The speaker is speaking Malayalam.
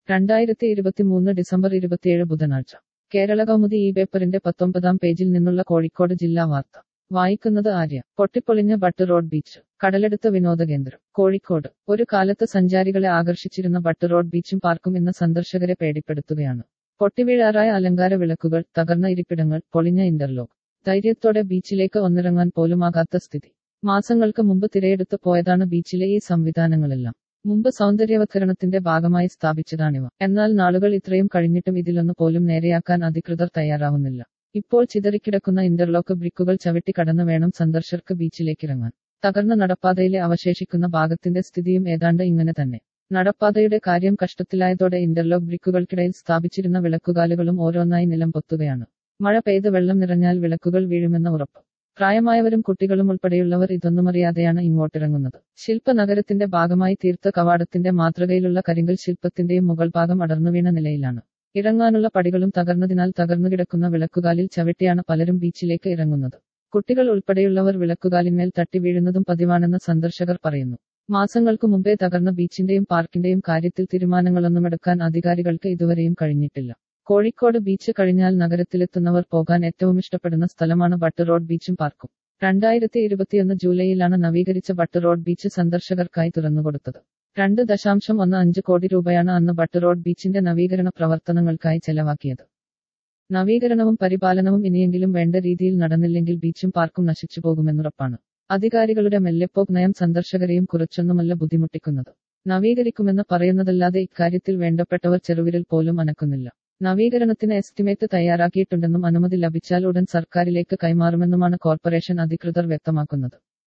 രണ്ടായിരത്തി ഇരുപത്തിമൂന്ന് ഡിസംബർ ഇരുപത്തിയേഴ് ബുധനാഴ്ച കേരള കൗമുദി ഈ പേപ്പറിന്റെ പത്തൊമ്പതാം പേജിൽ നിന്നുള്ള കോഴിക്കോട് ജില്ലാ വാർത്ത വായിക്കുന്നത് ആര്യ പൊട്ടിപ്പൊളിഞ്ഞ ബട്ട് റോഡ് ബീച്ച് കടലെടുത്ത വിനോദ കേന്ദ്രം കോഴിക്കോട് ഒരു കാലത്ത് സഞ്ചാരികളെ ആകർഷിച്ചിരുന്ന ബട്ട് റോഡ് ബീച്ചും പാർക്കും ഇന്ന് സന്ദർശകരെ പേടിപ്പെടുത്തുകയാണ് പൊട്ടിവീഴാറായ അലങ്കാര വിളക്കുകൾ തകർന്ന ഇരിപ്പിടങ്ങൾ പൊളിഞ്ഞ ഇന്റർലോക്ക് ധൈര്യത്തോടെ ബീച്ചിലേക്ക് ഒന്നിറങ്ങാൻ പോലുമാകാത്ത സ്ഥിതി മാസങ്ങൾക്ക് മുമ്പ് തിരയെടുത്ത് പോയതാണ് ബീച്ചിലെ ഈ സംവിധാനങ്ങളെല്ലാം മുമ്പ് സൗന്ദര്യവത്കരണത്തിന്റെ ഭാഗമായി സ്ഥാപിച്ചതാണിവ എന്നാൽ നാളുകൾ ഇത്രയും കഴിഞ്ഞിട്ടും ഇതിലൊന്നു പോലും നേരെയാക്കാൻ അധികൃതർ തയ്യാറാവുന്നില്ല ഇപ്പോൾ ചിതറിക്കിടക്കുന്ന ഇന്റർലോക്ക് ബ്രിക്കുകൾ ചവിട്ടി കടന്നു വേണം സന്ദർശകർക്ക് ബീച്ചിലേക്കിറങ്ങാൻ തകർന്ന നടപ്പാതയിലെ അവശേഷിക്കുന്ന ഭാഗത്തിന്റെ സ്ഥിതിയും ഏതാണ്ട് ഇങ്ങനെ തന്നെ നടപ്പാതയുടെ കാര്യം കഷ്ടത്തിലായതോടെ ഇന്റർലോക്ക് ബ്രിക്കുകൾക്കിടയിൽ സ്ഥാപിച്ചിരുന്ന വിളക്കുകാലുകളും ഓരോന്നായി നിലം പൊത്തുകയാണ് മഴ പെയ്ത് വെള്ളം നിറഞ്ഞാൽ വിളക്കുകൾ വീഴുമെന്ന ഉറപ്പ് പ്രായമായവരും കുട്ടികളും ഉൾപ്പെടെയുള്ളവർ ഇതൊന്നുമറിയാതെയാണ് ഇങ്ങോട്ടിറങ്ങുന്നത് ശില്പനഗരത്തിന്റെ ഭാഗമായി തീർത്ത കവാടത്തിന്റെ മാതൃകയിലുള്ള കരിങ്കൽ ശില്പത്തിന്റെയും മുകൾ ഭാഗം അടർന്നുവീണ നിലയിലാണ് ഇറങ്ങാനുള്ള പടികളും തകർന്നതിനാൽ തകർന്നുകിടക്കുന്ന വിളക്കുകാലിൽ ചവിട്ടിയാണ് പലരും ബീച്ചിലേക്ക് ഇറങ്ങുന്നത് കുട്ടികൾ ഉൾപ്പെടെയുള്ളവർ വിളക്കുകാലിന്മേൽ തട്ടി വീഴുന്നതും പതിവാണെന്ന് സന്ദർശകർ പറയുന്നു മാസങ്ങൾക്കു മുമ്പേ തകർന്ന ബീച്ചിന്റെയും പാർക്കിന്റെയും കാര്യത്തിൽ തീരുമാനങ്ങളൊന്നുമെടുക്കാൻ അധികാരികൾക്ക് ഇതുവരെയും കഴിഞ്ഞിട്ടില്ല കോഴിക്കോട് ബീച്ച് കഴിഞ്ഞാൽ നഗരത്തിലെത്തുന്നവർ പോകാൻ ഏറ്റവും ഇഷ്ടപ്പെടുന്ന സ്ഥലമാണ് ബട്ട് റോഡ് ബീച്ചും പാർക്കും രണ്ടായിരത്തി ഇരുപത്തിയൊന്ന് ജൂലൈയിലാണ് നവീകരിച്ച ബട്ട് റോഡ് ബീച്ച് സന്ദർശകർക്കായി തുറന്നുകൊടുത്തത് രണ്ട് ദശാംശം ഒന്ന് അഞ്ച് കോടി രൂപയാണ് അന്ന് ബട്ട് റോഡ് ബീച്ചിന്റെ നവീകരണ പ്രവർത്തനങ്ങൾക്കായി ചെലവാക്കിയത് നവീകരണവും പരിപാലനവും ഇനിയെങ്കിലും വേണ്ട രീതിയിൽ നടന്നില്ലെങ്കിൽ ബീച്ചും പാർക്കും നശിച്ചു പോകുമെന്നുറപ്പാണ് അധികാരികളുടെ മെല്ലെപ്പോക്ക് നയം സന്ദർശകരെയും കുറച്ചൊന്നുമല്ല ബുദ്ധിമുട്ടിക്കുന്നത് നവീകരിക്കുമെന്ന് പറയുന്നതല്ലാതെ ഇക്കാര്യത്തിൽ വേണ്ടപ്പെട്ടവർ ചെറുവിരൽ പോലും അനക്കുന്നില്ല നവീകരണത്തിന് എസ്റ്റിമേറ്റ് തയ്യാറാക്കിയിട്ടുണ്ടെന്നും അനുമതി ലഭിച്ചാൽ ഉടൻ സർക്കാരിലേക്ക് കൈമാറുമെന്നുമാണ് കോർപ്പറേഷൻ അധികൃതർ വ്യക്തമാക്കുന്നത്